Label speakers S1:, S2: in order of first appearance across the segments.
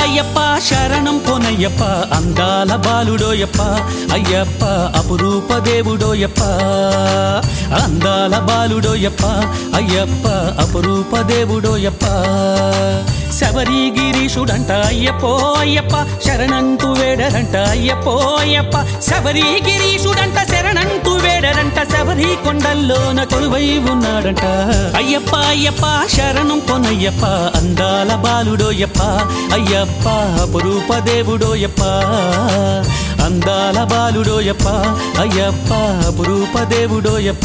S1: అయ్యప్ప శరణం పొనయ్యప్ప అందాల బాలుడోయప్ప అయ్యప్ప అపురూప దేవుడోయప్ప అందాల బాలుడోయప్ప అయ్యప్ప అపురూప దేవుడోయప్ప శబరి గిరీషుడంట అయ్యప్పో అయ్యప్ప శరణంటూ వేడరంట అయ్యప్పో అయ్యప్ప శబరి గిరీషుడంట శరణంటూ వేడరంట శబరి కొండల్లోన కొలువై ఉన్నాడంట అయ్యప్ప అయ్యప్ప శరణం పొనయ్యప్ప అందాల బాలుడోయప్ప అయ్యప్ప అపురూప దేవుడోయప్ప అందాల బాలుడోయప్ప అయ్యప్ప అపురూప దేవుడోయప్ప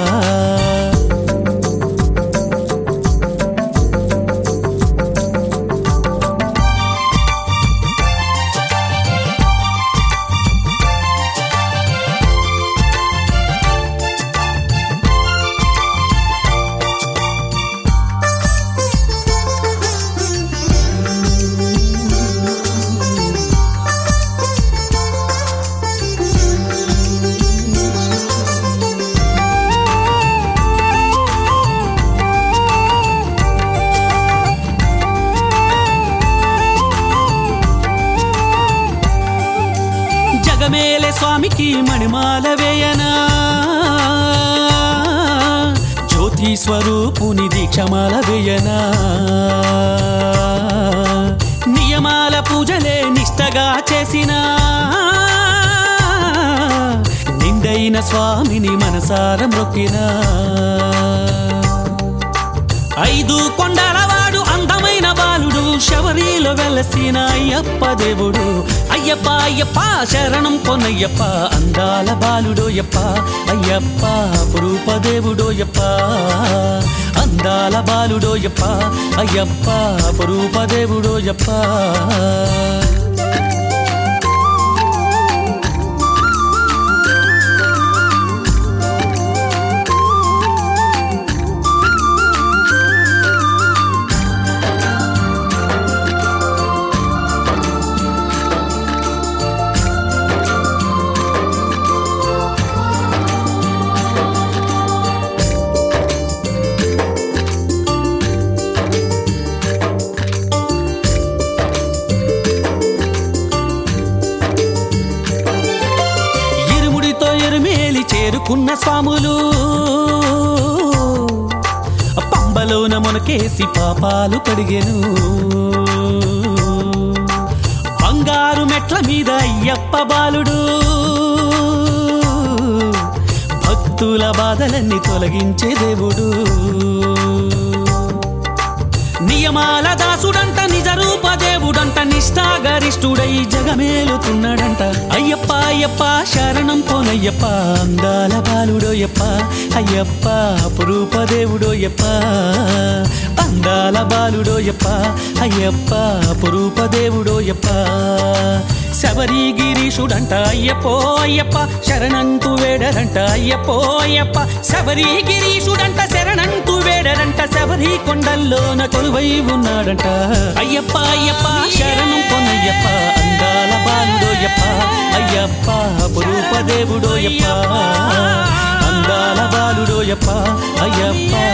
S1: జగమేలే స్వామికి మణిమాల వేయనా జ్యోతి స్వరూపుని దీక్షమాల వేయనా నియమాల పూజలే నిష్టగా చేసిన నిండైన స్వామిని మనసార మొక్కినా ఐదు కొండలవాడు అందమైన బాలుడు శబరిలో వెలసిన అయ్యప్ప దేవుడు అయ్యప్ప అయ్యప్ప శరణం పొన్నయ్యప్ప అందాల బాలుడోయప్ప అయ్యప్ప పురూప దేవుడోయప్ప అందాల బాలుడోయప్ప అయ్యప్ప పురూప దేవుడోయప్ప ఇరుముడితో ఎరుమేలి చేరుకున్న స్వాములు పంబలోన మునకేసి పాపాలు కడిగెను బంగారు మెట్ల మీద అయ్యప్ప బాలుడు భక్తుల బాధలన్నీ తొలగించే దేవుడు నియమాల దాసుడంట నిజ రూప దేవుడంట నిష్ఠాగరిష్ఠుడై జగమేలుతున్నాడంట అయ్యప్ప అయ్యప్ప శరణం పోనయ్యప్ప అందాల బాలుడోయప్ప అయ్యప్ప అపురూప దేవుడోయప్ప అందాల బాలుడోయప్ప అయ్యప్ప అపురూప దేవుడోయప్ప శబరి గిరీషుడంట అయ్యప్పో అయ్యప్ప శరణంటూ వేడరంట అయ్యప్పో అయ్యప్ప శబరి గిరీషుడంట శరణంటూ వేడరంట శబరి కొండల్లోన కొలువై ఉన్నాడంట అయ్యప్ప అయ్యప్ప శరణం పొన్నయ్యప్ప అందాల బాలుడోయప్ప అయ్యప్ప పురూప దేవుడోయప్ప అందాల బాలుడోయప్ప అయ్యప్ప